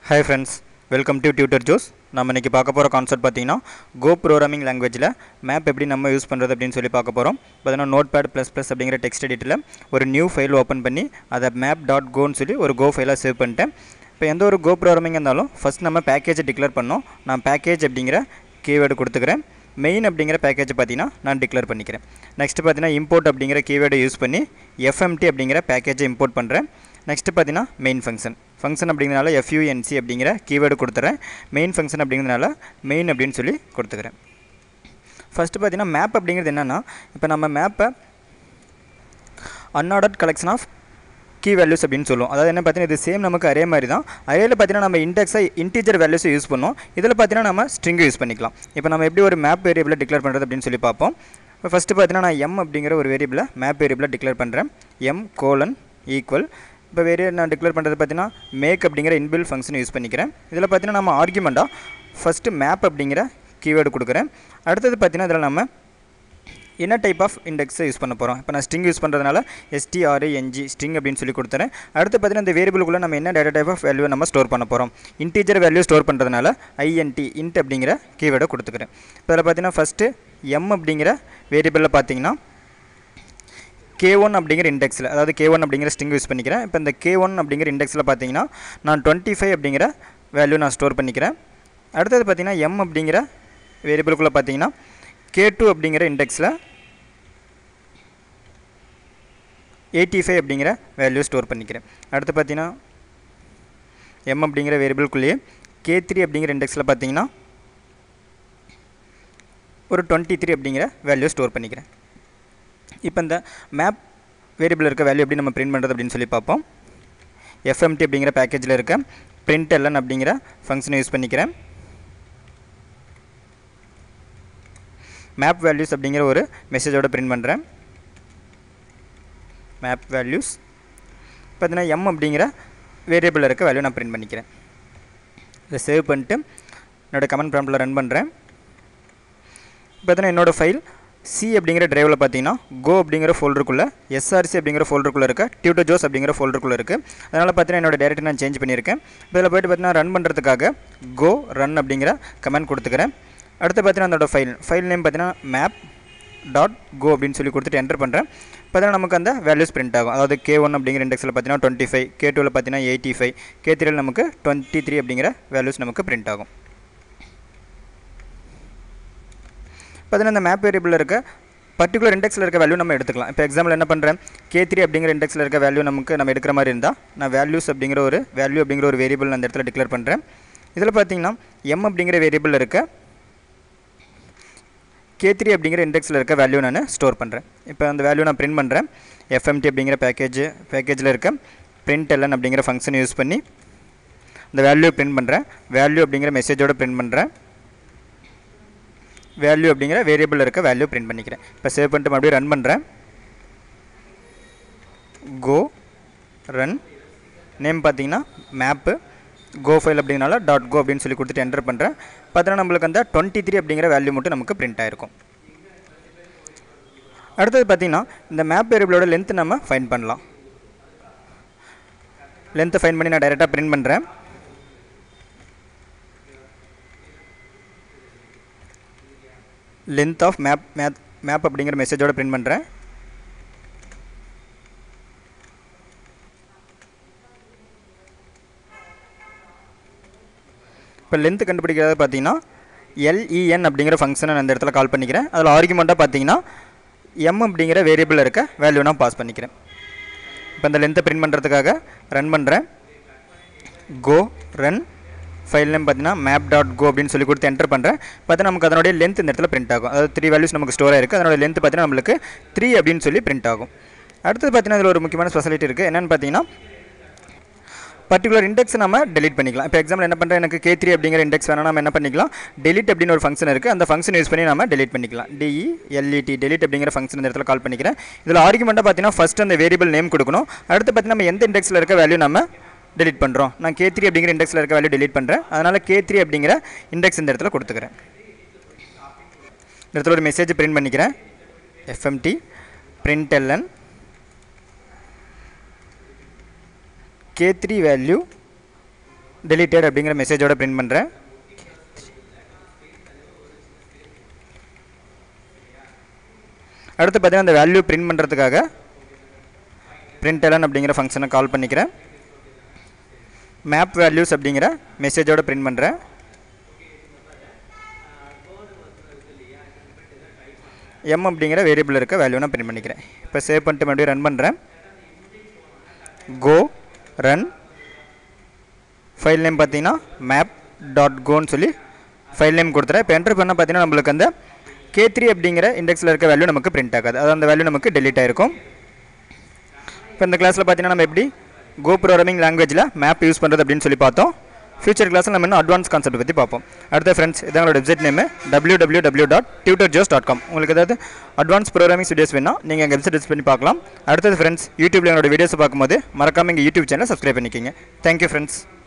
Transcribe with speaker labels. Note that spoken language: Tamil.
Speaker 1: hi friends welcome to Tutor Joes நம்ம இன்றைக்கி பார்க்க போகிற கான்செப்ட் பார்த்தீங்கன்னா கோ ப்ரோக்ராமிங் லாங்குவேஜில் மேப் எப்படி நம்ம யூஸ் பண்ணுறது அப்படின்னு சொல்லி பார்க்க போகிறோம் பார்த்தீங்கன்னா நோட் பேட் ப்ளஸ் ப்ளஸ் அப்படிங்கிற டெக்ஸ்ட் எடிட்டில் ஒரு நியூ ஃபைல் ஓப்பன் பண்ணி அதை மேப் டாட் கோன்னு சொல்லி ஒரு கோ ஃபைலாக சேவ் பண்ணிட்டேன் இப்போ எந்த ஒரு கோ ப்ரோக்ராமிங் இருந்தாலும் ஃபஸ்ட் நம்ம பேக்கேஜை டிக்ளேர் பண்ணோம் நான் பேக்கேஜ் அப்படிங்கிற கீவேர்டு கொடுத்துக்கிறேன் மெயின் அப்படிங்கிற பேக்கேஜ் பார்த்தீங்கன்னா நான் டிக்ளேர் பண்ணிக்கிறேன் நெக்ஸ்ட் பார்த்தீங்கன்னா இம்போர்ட் அப்படிங்கிற கீவேர்டை யூஸ் பண்ணி எஃப்எம்டி அப்படிங்கிற பேக்கேஜை இம்போர்ட் பண்ணுறேன் நெக்ஸ்ட் பார்த்தீங்கன்னா மெயின் ஃபங்க்ஷன் ஃபங்க்ஷன் அப்படிங்கிறனால எஃப்யூஎன்சி அப்படிங்கிற கீவேர்டு கொடுத்துறேன் மெயின் ஃபங்க்ஷன் அப்படிங்கிறதுனால மெயின் அப்படின்னு சொல்லி கொடுத்துக்கிறேன் ஃபஸ்ட்டு பார்த்தீங்கன்னா மேப் அப்படிங்கிறது என்னென்னா இப்போ நம்ம மேப்பை unordered collection of key values அப்படின்னு சொல்லுவோம் அதாவது என்ன பார்த்தீங்கன்னா இது சேம் நமக்கு அரே மாதிரி தான் அரேல பார்த்தீங்கன்னா நம்ம இண்டெக்ஸை இன்டீஜர் வேல்யூஸை யூஸ் பண்ணுவோம் இதில் பார்த்தீங்கன்னா நம்ம ஸ்ட்ரிங் யூஸ் பண்ணிக்கலாம் இப்போ நம்ம எப்படி ஒரு மேப் வேரியபிளை டிக்ளேர் பண்ணுறது அப்படின்னு சொல்லி பார்ப்போம் இப்போ ஃபஸ்ட்டு பார்த்தீங்கன்னா நான் எம் அப்படிங்கிற ஒரு வேரியபிளை மேப் வேரியபிளை டிக்ளேர் பண்ணுறேன் எம் கோலன் ஈக்குவல் இப்போ வேறு நான் டிக்ளேர் பண்ணுறது பார்த்தீங்கன்னா மேக் அப்படிங்கிற இன்பில் ஃபங்க்ஷன் யூஸ் பண்ணிக்கிறேன் இதில் பார்த்தீங்கன்னா நம்ம ஆர்குமெண்ட்டாக ஃபஸ்ட்டு மேப் அப்படிங்கிற கீவேர்டு கொடுக்குறேன் அடுத்தது பார்த்தீங்கன்னா இதில் நம்ம என்ன டைப் ஆஃப் இண்டெக்ஸை யூஸ் பண்ண போகிறோம் இப்போ நான் ஸ்ட்ரிங் யூஸ் பண்ணுறதுனால எஸ்டிஆர்ஏஎன்ஜி ஸ்ட்ரிங் அப்படின்னு சொல்லி கொடுத்துறேன் அடுத்து பார்த்தீங்கன்னா இந்த வேரியபிளுக்குள்ளே நம்ம என்ன டேட்டா டைப் ஆஃப் வேல்யூ நம்ம ஸ்டோர் பண்ண போகிறோம் இன்டீஜர் வேல்யூ ஸ்டோர் பண்ணுறதுனால ஐஎன்டி இன்ட் அப்படிங்கிற கீவேர்டை கொடுத்துக்கிறேன் இப்போ அதில் பார்த்தீங்கன்னா ஃபஸ்ட்டு எம் அப்படிங்கிற வேரியபிளில் பார்த்தீங்கன்னா கே ஒன் அப்படிங்கிற இண்டெக்ஸில் அதாவது கே ஒன் அப்படிங்கிற ஸ்ட்ரிங் யூஸ் பண்ணிக்கிறேன் இப்போ இந்த கே ஒன் அப்படிங்கிற இண்டெக்ஸில் பார்த்தீங்கன்னா நான் டுவெண்ட்டி ஃபைவ் அப்படிங்கிற வேல்யூ நான் ஸ்டோர் பண்ணிக்கிறேன் அடுத்தது பார்த்தீங்கன்னா எம் அப்படிங்கிற வேரியபிளுக்குள்ளே பார்த்தீங்கன்னா கே டூ அப்படிங்கிற இண்டெக்ஸில் எயிட்டி ஃபைவ் அப்படிங்கிற வேல்யூ ஸ்டோர் பண்ணிக்கிறேன் அடுத்து பார்த்தீங்கன்னா எம் அப்படிங்கிற வேரியபிள்குள்ளேயே கே த்ரீ அப்படிங்கிற இண்டெக்ஸில் பார்த்தீங்கன்னா ஒரு டுவெண்ட்டி த்ரீ அப்படிங்கிற வேல்யூ ஸ்டோர் பண்ணிக்கிறேன் இப்போ இந்த மேப் வேரியபிள் இருக்க வேல்யூ எப்படி நம்ம பிரிண்ட் பண்ணுறது அப்படின்னு சொல்லி பார்ப்போம் எஃப்எம்டி அப்படிங்கிற பேக்கேஜில் இருக்க பிரிண்ட் எல்என் அப்படிங்கிற ஃபங்க்ஷனை யூஸ் பண்ணிக்கிறேன் மேப் வேல்யூஸ் அப்படிங்கிற ஒரு மெசேஜோட பிரிண்ட் பண்ணுறேன் மேப் வேல்யூஸ் பார்த்தீங்கன்னா எம் அப்படிங்கிற வேரியபிளில் இருக்க வேல்யூ நான் பிரிண்ட் பண்ணிக்கிறேன் இதை சேவ் பண்ணிட்டு என்னோடய கமெண்ட் ப்ராம்ப்டில் ரன் பண்ணுறேன் பார்த்தீங்கன்னா என்னோடய ஃபைல் சி அப்படிங்கிற டிரைவில் பார்த்தீங்கன்னா கோ அப்படிங்கிற ஃபோல்டருக்குள்ளே எஸ்ஆர்சி அப்படிங்கிற ஃபோல்டருக்குள்ளே இருக்க டியூட்டர் ஜோஸ் அப்படிங்கிற ஃபோல்டருக்குள்ளே இருக்குது அதனால் பார்த்தீங்கன்னா என்னோட டேரக்ட் நான் சேஞ்ச் பண்ணியிருக்கேன் இதில் போய்ட்டு பார்த்தீங்கன்னா ரன் பண்ணுறதுக்காக கோ ரன் அப்படிங்கிற கமெண்ட் கொடுத்துக்கிறேன் அடுத்து பார்த்தீங்கன்னா அதோட ஃபைல் ஃபைல் நேம் பார்த்தீங்கன்னா மேப் டாட் கோ அப்படின்னு சொல்லி கொடுத்துட்டு என்டர் பண்ணுறேன் பார்த்தீங்கன்னா நமக்கு அந்த வேல்யூஸ் பிரிண்ட் ஆகும் அதாவது கே ஒன் அப்படிங்கிற இண்டெக்ஸில் பார்த்தீங்கன்னா டுவெண்ட்டி ஃபைவ் கே டூவில் பார்த்தீங்கன்னா எயிட்டி ஃபைவ் கே த்ரீயில் நமக்கு டுவெண்ட்டி த்ரீ அப்படிங்கிற வேல்யூஸ் நமக்கு பிரிண்ட் ஆகும் பார்த்தீங்கன்னா இந்த மேப் வேரியபிளில் இருக்க பர்டிகுலர் இண்டெக்ஸில் இருக்க வேல்யூ நம்ம எடுத்துக்கலாம் இப்போ எக்ஸாம்பிள் என்ன பண்ணுறேன் கே த்ரீ அப்படிங்கிற இண்டெக்ஸில் இருக்க வேல்யூ நமக்கு நம்ம எடுக்கிற மாதிரி இருந்தால் நான் வேல்யூஸ் அப்படிங்கிற ஒரு வேல்யூ அப்படிங்கிற ஒரு வேரியபிள் அந்த இடத்துல டிக்ளேர் பண்ணுறேன் இதில் பார்த்தீங்கன்னா எம் அப்படிங்கிற வேரியபிளில் இருக்க கே த்ரீ அப்படிங்கிற இண்டெக்ஸில் இருக்க வேல்யூ நான் ஸ்டோர் பண்ணுறேன் இப்போ அந்த வேல்யூ நான் பிரிண்ட் பண்ணுறேன் எஃப்எம்டி அப்படிங்கிற பேக்கேஜ் பேக்கேஜில் இருக்க பிரிண்ட் எல்என் அப்படிங்கிற ஃபங்க்ஷன் யூஸ் பண்ணி அந்த வேல்யூ பிரிண்ட் பண்ணுறேன் வேல்யூ அப்படிங்கிற மெசேஜோட பிரிண்ட் பண்ணுறேன் வேல்யூ அப்படிங்கிற வேரியபிள் இருக்க வேல்யூ பிரிண்ட் பண்ணிக்கிறேன் இப்போ சேவ் பண்ணிட்டு மறுபடியும் ரன் பண்ணுறேன் கோ ரன் நேம் பார்த்தீங்கன்னா மேப்பு கோ ஃபைல் அப்படிங்கனால டாட் கோ அப்படின்னு சொல்லி கொடுத்துட்டு என்டர் பண்ணுறேன் பார்த்தீங்கன்னா நம்மளுக்கு அந்த டுவெண்ட்டி த்ரீ அப்படிங்கிற வேல்யூ மட்டும் நமக்கு பிரிண்ட் ஆகிருக்கும் அடுத்தது பார்த்தீங்கன்னா இந்த மேப் வேரியபிளோட லென்த் நம்ம ஃபைன் பண்ணலாம் லென்த்தை ஃபைன் பண்ணி நான் டைரெக்டாக பிரிண்ட் பண்ணுறேன் length of map map map அப்படிங்கிற மெசேஜோட பிரிண்ட் பண்ணுறேன் இப்போ லென்த் கண்டுபிடிக்கிறது பார்த்தீங்கன்னா எல்இஎன் அப்படிங்கிற ஃபங்க்ஷனை நான் அந்த இடத்துல கால் பண்ணிக்கிறேன் அதில் ஆர்குமெண்ட்டாக பார்த்தீங்கன்னா எம் அப்படிங்கிற வேரியபிள் இருக்க வேல்யூ நான் பாஸ் பண்ணிக்கிறேன் இப்போ இந்த லென்த்தை பிரிண்ட் பண்ணுறதுக்காக ரன் பண்ணுறேன் கோ ரன் ஃபைல் நேம் பார்த்தீங்கன்னா மேப் டாட் கோ அப்படின்னு சொல்லி கொடுத்து என்டர் பண்ணுறேன் பார்த்தா நமக்கு அதனுடைய லென்த் இந்த இடத்துல பிரிண்ட் ஆகும் அதாவது த்ரீ வேல்யூஸ் நமக்கு ஸ்டோர் ஆயிருக்கு அதனுடைய லென்த் பார்த்தீங்கன்னா நம்மளுக்கு த்ரீ அப்படின்னு சொல்லி பிரிண்ட் ஆகும் அடுத்தது பார்த்தீங்கன்னா இதில் ஒரு முக்கியமான ஸ்பெஷாலிட்டி இருக்குது என்னென்னு பார்த்தீங்கன்னா பர்டிகுலர் இண்டெக்ஸ் நம்ம டெலிட் பண்ணிக்கலாம் இப்போ எக்ஸாம்பிள் என்ன பண்ணுறேன் எனக்கு கே த்ரீ அப்படிங்கிற இண்டெக்ஸ் வேணால் நம்ம என்ன பண்ணிக்கலாம் டெலிட் அப்படின்னு ஒரு ஃபங்க்ஷன் இருக்குது அந்த ஃபங்க்ஷன் யூஸ் பண்ணி நம்ம டெலிட் பண்ணிக்கலாம் டிஇ எல்இடி டெலிட் அப்படிங்கிற ஃபங்க்ஷன் இந்த இடத்துல கால் பண்ணிக்கிறேன் இதில் ஆர்குமெண்ட்டாக பார்த்தீங்கன்னா ஃபஸ்ட் அந்த வேரியபிள் நேம் கொடுக்கணும் அடுத்து பார்த்தீங்கன்னா நம்ம எந்த இண்டெக்ஸில் இருக்க வேல்யூ நம்ம டெலிட் பண்ணுறோம் நான் கே த்ரீ அப்படிங்கிற இண்டெக்ஸில் இருக்க வேல்யூ டெலிட் பண்ணுறேன் அதனால் கே த்ரீ அப்படிங்கிற இண்டெக்ஸ் இந்த இடத்துல கொடுத்துக்கிறேன் இந்த இடத்துல ஒரு மெசேஜ் பிரிண்ட் பண்ணிக்கிறேன் FMT print LN K three value deleted அப்படிங்கிற மெசேஜோட பிரிண்ட் பண்ணுறேன் அடுத்து பார்த்தீங்கன்னா அந்த வேல்யூ பிரிண்ட் பண்ணுறதுக்காக பிரிண்டலன் அப்படிங்கிற ஃபங்க்ஷனை கால் பண்ணிக்கிறேன் மேப் வேல்யூஸ் அப்படிங்கிற மெசேஜோட பிரிண்ட் பண்ணுறேன் எம் அப்படிங்கிற வேரியபிள் இருக்க வேல்யூ நான் பிரிண்ட் பண்ணிக்கிறேன் இப்போ சேவ் பண்ணிட்டு மறுபடியும் ரன் பண்ணுறேன் கோ ரன் ஃபைல் நேம் பார்த்தீங்கன்னா மேப் டாட் கோன்னு சொல்லி ஃபைல் நேம் கொடுத்துறேன் இப்போ என்டர் பண்ண பார்த்தீங்கன்னா நம்மளுக்கு அந்த கே த்ரீ அப்படிங்கிற இண்டெக்ஸில் இருக்க வேல்யூ நமக்கு பிரிண்ட் ஆகாது அது அந்த வேல்யூ நமக்கு டெலீட் ஆயிருக்கும் இப்போ இந்த கிளாஸில் பார்த்தீங்கன்னா நம்ம எப்படி கோ ப்ரோக்ராமிங் லாங்குவேஜில் மேப் யூஸ் பண்ணுறது அப்படின்னு சொல்லி பார்த்தோம் ஃபியூச்சர் கிளாஸில் நம்ம இன்னும் அட்வான்ஸ் கான்செப்ட் பற்றி பார்ப்போம் அடுத்த ஃப்ரெண்ட்ஸ் இதான் என்னோட website name W W W dot Tutor Joes dot com உங்களுக்கு ஏதாவது அட்வான்ஸ் ப்ரோக்ராமிங் வீடியோஸ் வேணால் நீங்கள் எங்கள் வெப்சைட் யூஸ் பண்ணி பார்க்கலாம் அடுத்தது ஃப்ரெண்ட்ஸ் யூடியூப்பில் என்னோட வீடியோஸ் பார்க்கும்போது மறக்காமல் எங்கள் யூடியூப் சேனல் சப்ஸ்கிரைப் பண்ணிக்கிங்க தேங்க்யூ ஃப்ரெண்ட்ஸ்